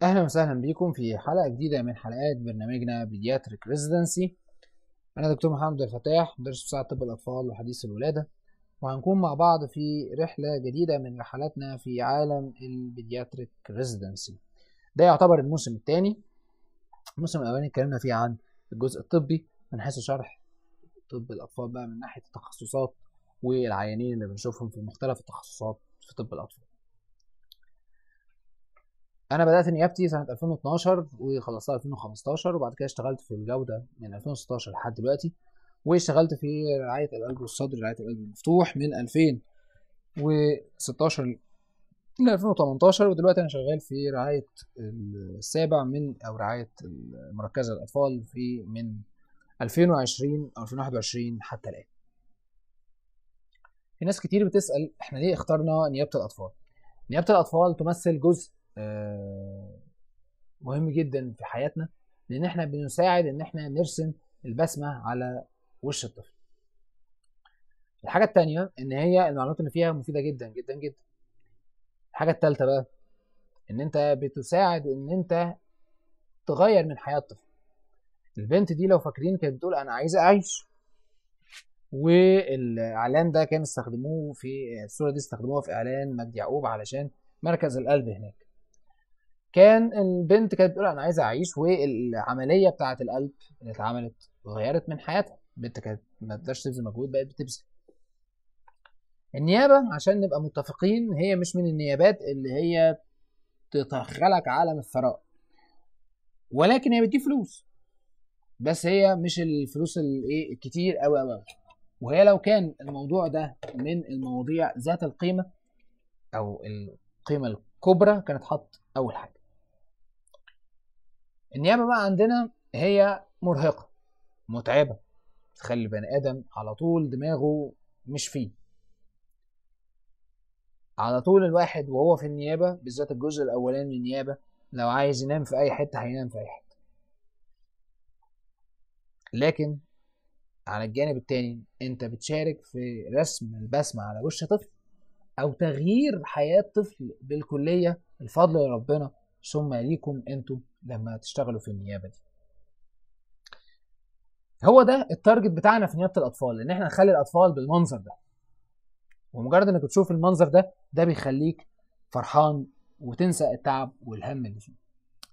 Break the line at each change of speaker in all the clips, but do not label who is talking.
أهلا وسهلا بكم في حلقة جديدة من حلقات برنامجنا بيدياتريك ريزيدنسي أنا دكتور محمد الفتاح مدرس مساعد طب الأطفال وحديث الولادة وهنكون مع بعض في رحلة جديدة من رحلاتنا في عالم البيدياتريك ريزيدنسي ده يعتبر الموسم الثاني الموسم الأولاني اتكلمنا فيه عن الجزء الطبي من حيث شرح طب الأطفال بقى من ناحية التخصصات والعيانين اللي بنشوفهم في مختلف التخصصات في طب الأطفال انا بدات نيابتي سنه 2012 وخلصتها 2015 وبعد كده اشتغلت في الجوده من 2016 لحد دلوقتي واشتغلت في رعايه القلب والصدر رعايه القلب المفتوح من 2016 ل 2018 ودلوقتي انا شغال في رعايه السابع من او رعايه مركزه الاطفال في من 2020 او 2021 حتى الان في ناس كتير بتسال احنا ليه اخترنا نيابه الاطفال نيابه الاطفال تمثل جزء مهم جدا في حياتنا لان احنا بنساعد ان احنا نرسم البسمه على وش الطفل الحاجه التانية ان هي المعلومات اللي فيها مفيده جدا جدا جدا الحاجه التالتة بقى ان انت بتساعد ان انت تغير من حياه الطفل البنت دي لو فاكرين كانت بتقول انا عايزه اعيش والاعلان ده كان استخدموه في الصوره دي استخدموها في اعلان مجدي يعقوب علشان مركز القلب هناك كان البنت كانت بتقول انا عايزه اعيش والعمليه بتاعه القلب اللي اتعملت غيرت من حياتها البنت كانت ما تقدرش تبذل مجهود بقت بتبذل النيابه عشان نبقى متفقين هي مش من النيابات اللي هي تدخلك عالم الثراء ولكن هي بتجيب فلوس بس هي مش الفلوس الايه الكتير قوي قوي وهي لو كان الموضوع ده من المواضيع ذات القيمه او القيمه الكبرى كانت حط اول حاجه النيابه بقى عندنا هي مرهقه متعبه تخلي البني ادم على طول دماغه مش فيه على طول الواحد وهو في النيابه بالذات الجزء الاولاني من النيابه لو عايز ينام في اي حته هينام في اي حته لكن على الجانب التاني انت بتشارك في رسم البسمه على وش طفل او تغيير حياه طفل بالكليه الفضل لربنا ثم ليكم انتوا لما تشتغلوا في النيابه دي هو ده التارجت بتاعنا في نيابه الاطفال ان احنا نخلي الاطفال بالمنظر ده ومجرد انك تشوف المنظر ده ده بيخليك فرحان وتنسى التعب والهم اللي فيه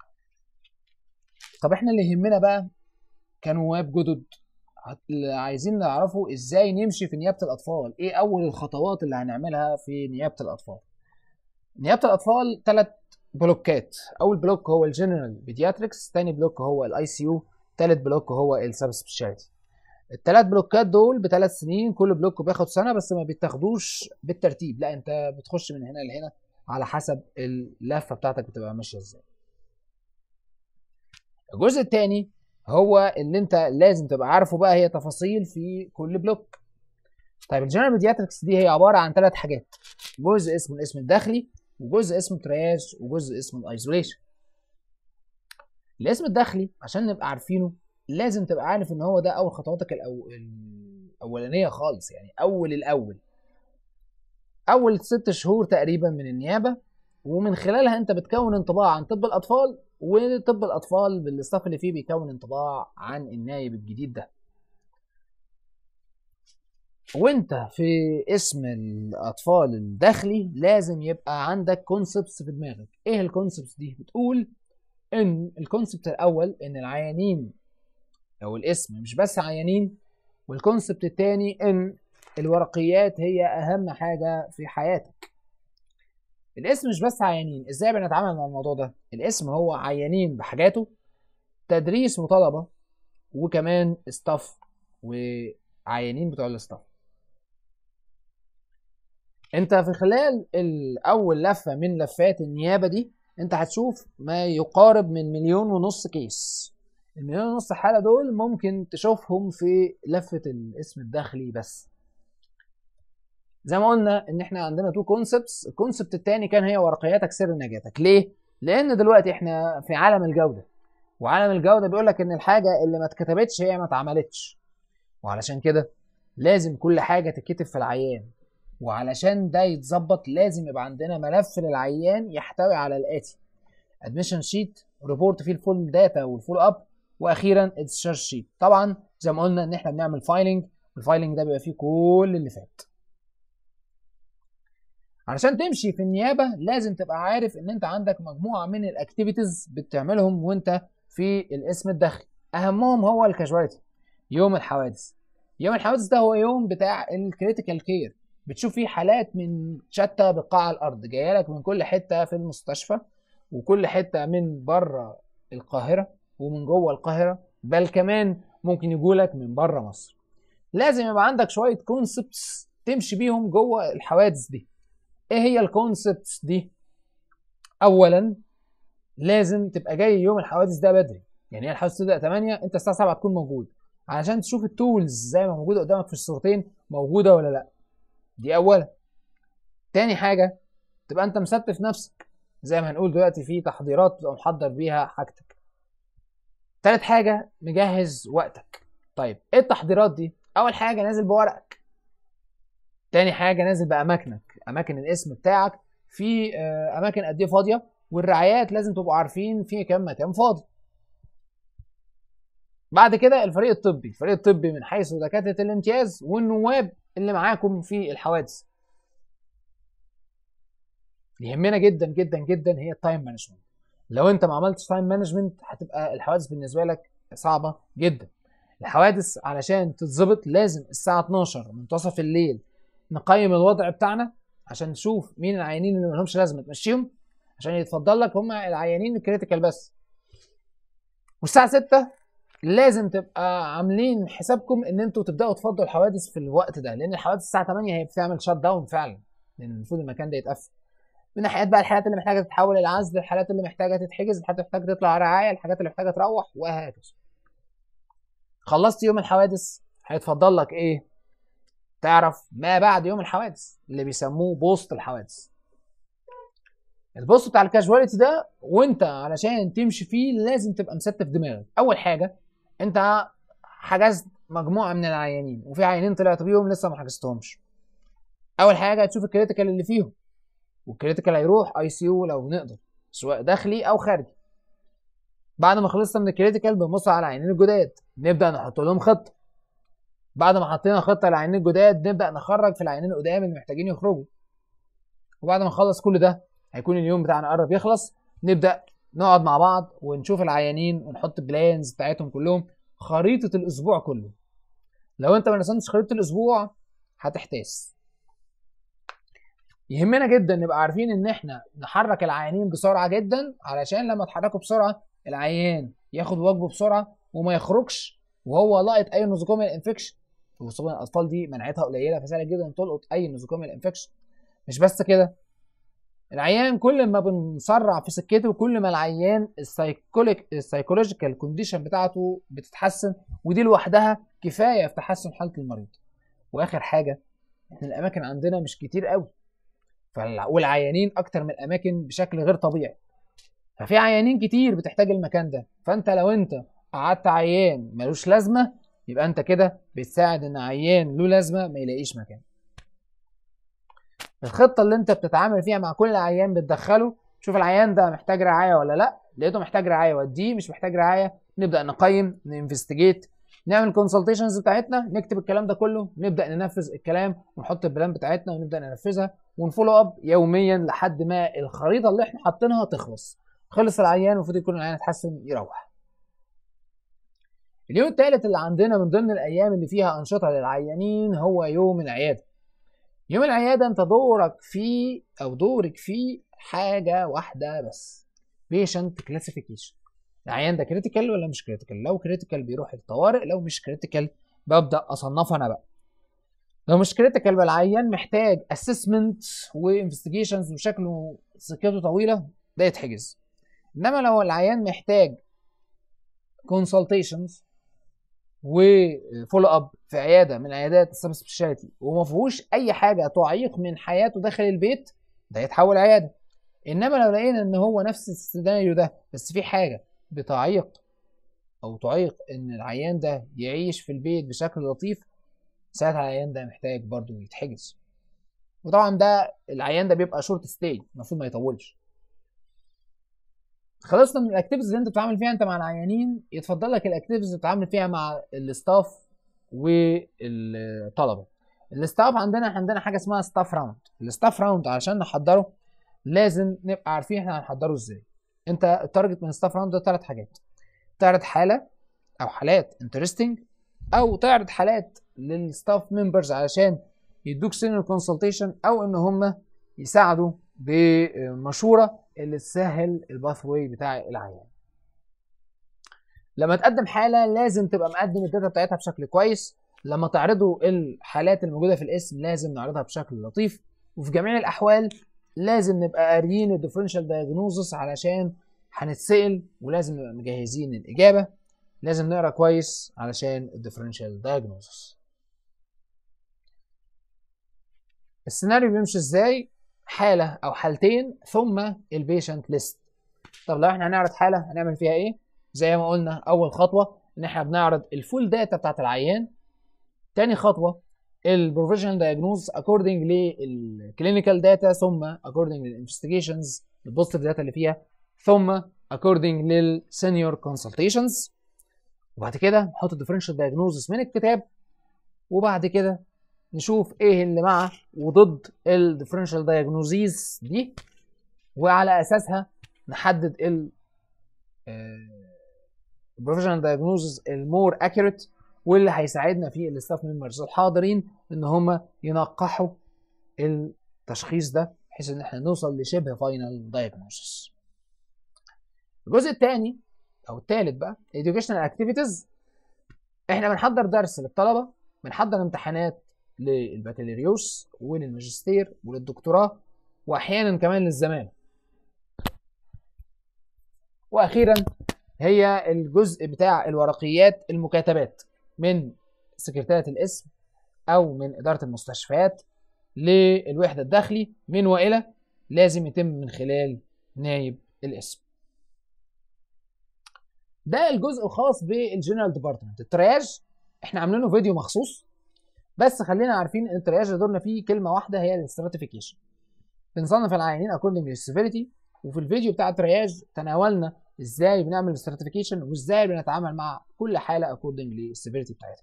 طب احنا اللي يهمنا بقى كنواب جدد عايزين نعرفوا ازاي نمشي في نيابه الاطفال ايه اول الخطوات اللي هنعملها في نيابه الاطفال نيابه الاطفال ثلاث بلوكات اول بلوك هو الجنرال بيدياتريكس ثاني بلوك هو الاي سي يو ثالث بلوك هو السب سبيشاليتي الثلاث بلوكات دول بثلاث سنين كل بلوك بياخد سنه بس ما بيتاخدوش بالترتيب لا انت بتخش من هنا لهنا على حسب اللفه بتاعتك بتبقى ماشيه ازاي الجزء الثاني هو ان انت لازم تبقى عارفه بقى هي تفاصيل في كل بلوك طيب الجنرال بيدياتريكس دي هي عباره عن ثلاث حاجات جزء اسمه الاسم الداخلي وجزء اسمه ترياج وجزء اسمه الايزوليشن الاسم الداخلي عشان نبقى عارفينه لازم تبقى عارف ان هو ده اول خطواتك الأو... الاولانيه خالص يعني اول الاول اول ست شهور تقريبا من النيابه ومن خلالها انت بتكون انطباع عن طب الاطفال وطب الاطفال بالاستاف اللي فيه بيكون انطباع عن النايب الجديد ده وانت في اسم الاطفال الداخلي لازم يبقى عندك كونسبتس في دماغك ايه الكونسبتس دي بتقول ان الكونسبت الاول ان العيانين او الاسم مش بس عيانين والكونسبت الثاني ان الورقيات هي اهم حاجه في حياتك الاسم مش بس عيانين ازاي بنتعامل مع الموضوع ده الاسم هو عيانين بحاجاته تدريس وطلبه وكمان استاف وعيانين بتوع الاستاف انت في خلال الاول لفه من لفات النيابه دي انت هتشوف ما يقارب من مليون ونص كيس المليون ونص حاله دول ممكن تشوفهم في لفه الاسم الداخلي بس زي ما قلنا ان احنا عندنا تو كونسبتس الكونسبت الثاني كان هي ورقياتك سر نجاتك ليه لان دلوقتي احنا في عالم الجوده وعالم الجوده بيقول لك ان الحاجه اللي ما اتكتبتش هي ما اتعملتش وعلشان كده لازم كل حاجه تتكتب في العيان وعلشان ده يتظبط لازم يبقى عندنا ملف للعيان يحتوي على الاتي ادميشن شيت ريبورت فيه الفول داتا والفول اب واخيرا الديسشارج شيت طبعا زي ما قلنا ان احنا بنعمل فايلنج الفايلنج ده بيبقى فيه كل اللي فات علشان تمشي في النيابه لازم تبقى عارف ان انت عندك مجموعه من الاكتيفيتيز بتعملهم وانت في الاسم الداخلي اهمهم هو الكاجواليتي يوم الحوادث يوم الحوادث ده هو يوم بتاع الكريتيكال كير بتشوف فيه حالات من شتى بقاع الارض جايه لك من كل حته في المستشفى وكل حته من بره القاهره ومن جوه القاهره بل كمان ممكن يجولك من بره مصر لازم يبقى عندك شويه كونسبتس تمشي بيهم جوه الحوادث دي ايه هي الكونسبتس دي اولا لازم تبقى جاي يوم الحوادث ده بدري يعني هي الحوادث تبدا 8 انت الساعه 7 تكون موجود علشان تشوف التولز زي ما موجوده قدامك في الصورتين موجوده ولا لا دي اولا تاني حاجه تبقى انت مستف نفسك زي ما هنقول دلوقتي في تحضيرات تبقى محضر بيها حاجتك تالت حاجه مجهز وقتك طيب ايه التحضيرات دي اول حاجه نازل بورقك تاني حاجه نازل باماكنك اماكن الاسم بتاعك في اماكن قد ايه فاضيه والرعايات لازم تبقوا عارفين في كام مكان فاضي بعد كده الفريق الطبي الفريق الطبي من حيث دكاتره الامتياز والنواب اللي معاكم في الحوادث يهمنا جدا جدا جدا هي التايم مانجمنت لو انت ما عملتش تايم مانجمنت هتبقى الحوادث بالنسبه لك صعبه جدا الحوادث علشان تتظبط لازم الساعه 12 منتصف الليل نقيم الوضع بتاعنا عشان نشوف مين العيانين اللي ملهمش لازمه تمشيهم عشان يتفضل لك هم العيانين الكريتيكال بس والساعه 6 لازم تبقى عاملين حسابكم ان انتوا تبداوا تفضوا الحوادث في الوقت ده لان الحوادث الساعه 8 هي بتعمل شات داون فعلا لان المفروض المكان ده يتقفل من ناحيه بقى الحالات اللي محتاجه تتحول العزل الحالات اللي محتاجه تتحجز الحالات اللي محتاجه تطلع رعايه الحاجات اللي محتاجه تروح وهكذا خلصت يوم الحوادث هيتفضل لك ايه تعرف ما بعد يوم الحوادث اللي بيسموه بوست الحوادث البوست بتاع الكاجواليتي ده وانت علشان تمشي فيه لازم تبقى مستف دماغك اول حاجه انت حجزت مجموعه من العيانين وفي عيانين طلعت بيهم لسه ما حجزتهمش اول حاجه تشوف الكريتيكال اللي فيهم والكريتيكال هيروح اي سي يو لو نقدر سواء داخلي او خارجي بعد ما خلصنا من الكريتيكال بنبص على العيانين الجداد نبدا نحط لهم خطه بعد ما حطينا خطه للعيانين الجداد نبدا نخرج في العيانين القدام اللي محتاجين يخرجوا وبعد ما نخلص كل ده هيكون اليوم بتاعنا قرب يخلص نبدا نقعد مع بعض ونشوف العيانين ونحط بلانز بتاعتهم كلهم خريطه الاسبوع كله لو انت ما رسمتش خريطه الاسبوع هتحتاس يهمنا جدا نبقى عارفين ان احنا نحرك العيانين بسرعه جدا علشان لما تحركوا بسرعه العيان ياخد واجبه بسرعه وما يخرجش وهو لاقط اي نوزوكوميال انفكشن وخصوصا الاطفال دي مناعتها قليله فسهل جدا تلقط اي نوزوكوميال انفكشن مش بس كده العيان كل ما بنسرع في سكته كل ما العيان السايكولوجيكال كونديشن بتاعته بتتحسن ودي لوحدها كفايه في تحسن حاله المريض واخر حاجه احنا الاماكن عندنا مش كتير قوي والعيانين اكتر من الاماكن بشكل غير طبيعي ففي عيانين كتير بتحتاج المكان ده فانت لو انت قعدت عيان ملوش لازمه يبقى انت كده بتساعد ان عيان له لازمه ما يلاقيش مكان الخطه اللي انت بتتعامل فيها مع كل عيان بتدخله شوف العيان ده محتاج رعايه ولا لا لقيته محتاج رعايه وديه مش محتاج رعايه نبدا نقيم ننفستيجيت نعمل كونسلتيشنز بتاعتنا نكتب الكلام ده كله نبدا ننفذ الكلام ونحط البلان بتاعتنا ونبدا ننفذها ونفولو اب يوميا لحد ما الخريطه اللي احنا حاطينها تخلص خلص العيان المفروض يكون العيان اتحسن يروح اليوم الثالث اللي عندنا من ضمن الايام اللي فيها انشطه للعيانين هو يوم العياده يوم العياده انت دورك فيه او دورك فيه حاجه واحده بس بيشنت كلاسيفيكيشن العيان ده كريتيكال ولا مش كريتيكال لو كريتيكال بيروح الطوارئ لو مش كريتيكال ببدا اصنفه انا بقى لو مش كريتيكال بقى العيان محتاج اسسمنت وانفستيجيشنز وشكله سكته طويله ده يتحجز انما لو العيان محتاج كونسلتيشنز وفولو اب في عياده من عيادات السب سبيشاليتي وما فيهوش اي حاجه تعيق من حياته داخل البيت ده يتحول عياده انما لو لقينا ان هو نفس السيناريو ده بس في حاجه بتعيق او تعيق ان العيان ده يعيش في البيت بشكل لطيف ساعتها العيان ده محتاج برضه يتحجز وطبعا ده العيان ده بيبقى شورت ستاي المفروض ما يطولش خلصنا من الاكتيفيتيز اللي انت بتتعامل فيها انت مع العيانين يتفضل لك الاكتيفيتيز اللي بتتعامل فيها مع الستاف والطلبه الستاف عندنا عندنا حاجه اسمها ستاف راوند الستاف راوند علشان نحضره لازم نبقى عارفين احنا هنحضره ازاي انت التارجت من الستاف راوند ده ثلاث حاجات تعرض حاله او حالات انترستنج او تعرض حالات للستاف ممبرز علشان يدوك سينيور كونسلتيشن او ان هم يساعدوا بمشوره اللي تسهل الباث واي بتاع العيان لما تقدم حاله لازم تبقى مقدم الداتا بتاعتها بشكل كويس لما تعرضوا الحالات الموجوده في الاسم لازم نعرضها بشكل لطيف وفي جميع الاحوال لازم نبقى قاريين الديفرنشال دايجنوزس علشان هنتسال ولازم نبقى مجهزين الاجابه لازم نقرا كويس علشان الديفرنشال دايجنوزس السيناريو بيمشي ازاي حاله او حالتين ثم البيشنت ليست طب لو احنا هنعرض حاله هنعمل فيها ايه زي ما قلنا اول خطوه ان احنا بنعرض الفول داتا بتاعت العيان تاني خطوه البروفيشنال دايجنوز اكوردنج للكلينيكال داتا ثم اكوردنج للانفستيجيشنز البوزيتيف داتا اللي فيها ثم اكوردنج للسينيور كونسلتيشنز وبعد كده نحط الديفرنشال دايجنوزس من الكتاب وبعد كده نشوف ايه اللي مع وضد الديفرنشال دايجنوزيز دي وعلى اساسها نحدد ال البروفيشنال دايجنوزز المور اكيوريت واللي هيساعدنا في الستاف ممبرز الحاضرين ان هم ينقحوا التشخيص ده بحيث ان احنا نوصل لشبه فاينل دايجنوزس الجزء الثاني او الثالث بقى educational activities احنا بنحضر درس للطلبه بنحضر امتحانات للبكالوريوس وللماجستير وللدكتوراه واحيانا كمان للزماله واخيرا هي الجزء بتاع الورقيات المكاتبات من سكرتارية الاسم او من اداره المستشفيات للوحده الداخلي من والى لازم يتم من خلال نايب الاسم ده الجزء الخاص بالجنرال ديبارتمنت الترياج احنا عاملينه فيديو مخصوص بس خلينا عارفين ان الترياج اللي دورنا فيه كلمه واحده هي الاستراتيفيكيشن بنصنف العيانين اكوردنج للسيفيريتي وفي الفيديو بتاع الترياج تناولنا ازاي بنعمل الاستراتيفيكيشن وازاي بنتعامل مع كل حاله اكوردنج للسيفيريتي بتاعتها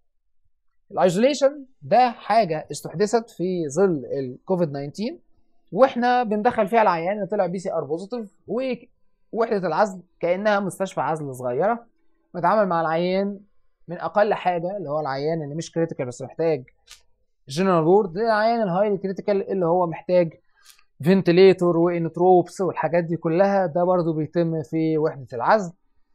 الايزوليشن ده حاجه استحدثت في ظل الكوفيد 19 واحنا بندخل فيها العيان اللي طلع بي سي ار بوزيتيف ووحده العزل كانها مستشفى عزل صغيره بنتعامل مع العيان من اقل حاجه اللي هو العيان اللي مش كريتيكال بس محتاج جنرال وورد للعيان الهايلي كريتيكال اللي هو محتاج فنتليتور وانتروبس والحاجات دي كلها ده برضو بيتم في وحده العزل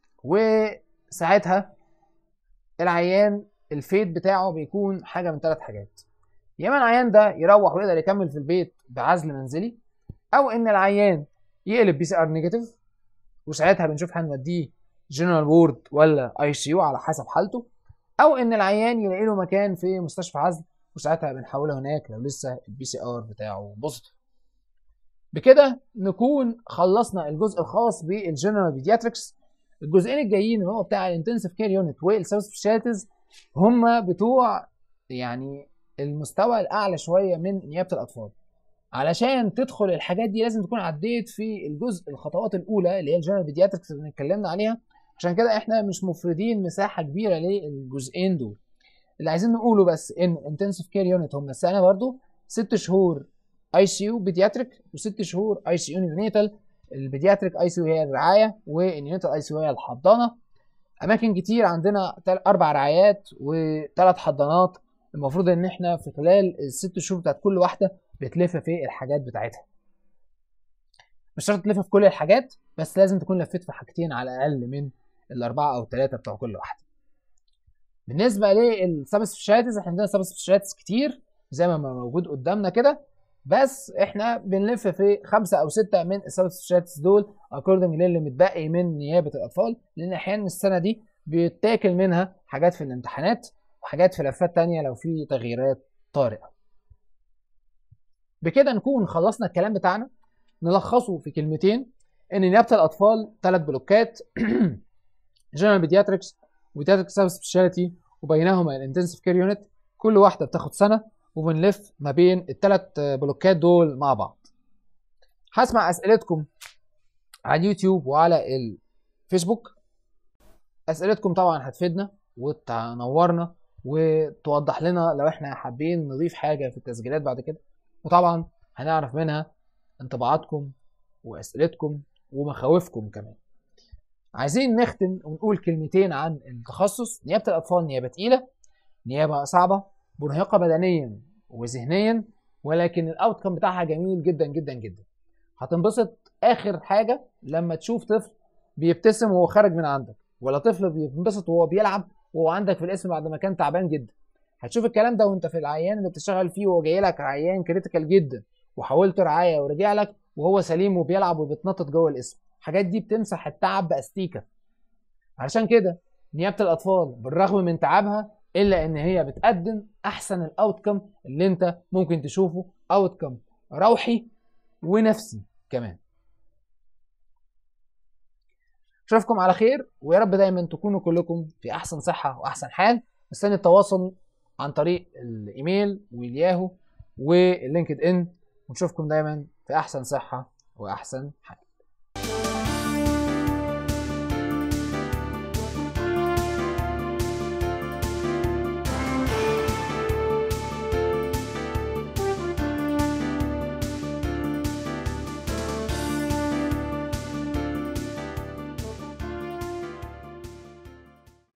وساعتها العيان الفيد بتاعه بيكون حاجه من ثلاث حاجات يا اما العيان ده يروح ويقدر يكمل في البيت بعزل منزلي او ان العيان يقلب بي سي ار نيجاتيف وساعتها بنشوف هنوديه جنرال وورد ولا اي سي يو على حسب حالته او ان العيان يلاقي له مكان في مستشفى عزل وساعتها بنحوله هناك لو لسه البي سي ار بتاعه بوزيتيف بكده نكون خلصنا الجزء الخاص بالجنرال بيدياتريكس الجزئين الجايين اللي هو بتاع الانتنسيف كير يونت والسب سبيشاليتيز هم بتوع يعني المستوى الاعلى شويه من نيابه الاطفال علشان تدخل الحاجات دي لازم تكون عديت في الجزء الخطوات الاولى اللي هي الجنرال بيدياتريكس اللي اتكلمنا عليها عشان كده احنا مش مفردين مساحه كبيره للجزئين دول اللي عايزين نقوله بس ان انتنسيف كير يونت هم السنه برضو ست شهور اي سي يو بيدياتريك وست شهور اي سي يو نيونيتال البيدياتريك اي سي يو هي الرعايه والنيونيتال اي سي يو هي الحضانه اماكن كتير عندنا اربع رعايات وثلاث حضانات المفروض ان احنا في خلال الست شهور بتاعت كل واحده بتلف في الحاجات بتاعتها مش شرط تلف في كل الحاجات بس لازم تكون لفيت في حاجتين على الاقل من الاربعه او الثلاثه بتوع كل واحده بالنسبه للسب سبيشاليتيز احنا عندنا سب سبيشاليتيز كتير زي ما موجود قدامنا كده بس احنا بنلف في خمسه او سته من السب سبيشاليتيز دول اكوردنج للي متبقي من نيابه الاطفال لان احيانا السنه دي بيتاكل منها حاجات في الامتحانات وحاجات في لفات تانية لو في تغييرات طارئه بكده نكون خلصنا الكلام بتاعنا نلخصه في كلمتين ان نيابه الاطفال ثلاث بلوكات جنرال بيدياتريكس وبيدياتريك سب سبيشاليتي وبينهما الانتنسيف كير يونت كل واحده بتاخد سنه وبنلف ما بين الثلاث بلوكات دول مع بعض هسمع اسئلتكم على اليوتيوب وعلى الفيسبوك اسئلتكم طبعا هتفيدنا وتنورنا وتوضح لنا لو احنا حابين نضيف حاجه في التسجيلات بعد كده وطبعا هنعرف منها انطباعاتكم واسئلتكم ومخاوفكم كمان عايزين نختم ونقول كلمتين عن التخصص نيابه الاطفال نيابه تقيله نيابه صعبه مرهقه بدنيا وذهنيا ولكن الاوتكم بتاعها جميل جدا جدا جدا هتنبسط اخر حاجه لما تشوف طفل بيبتسم وهو خارج من عندك ولا طفل بينبسط وهو بيلعب وهو عندك في الاسم بعد ما كان تعبان جدا هتشوف الكلام ده وانت في العيان اللي بتشتغل فيه وهو جاي لك عيان كريتيكال جدا وحاولت رعايه ورجع لك وهو سليم وبيلعب وبيتنطط جوه الاسم الحاجات دي بتمسح التعب باستيكه علشان كده نيابه الاطفال بالرغم من تعبها الا ان هي بتقدم احسن الاوتكم اللي انت ممكن تشوفه اوتكم روحي ونفسي كمان اشوفكم على خير ويا رب دايما تكونوا كلكم في احسن صحه واحسن حال مستني التواصل عن طريق الايميل والياهو واللينكد ان ونشوفكم دايما في احسن صحه واحسن حال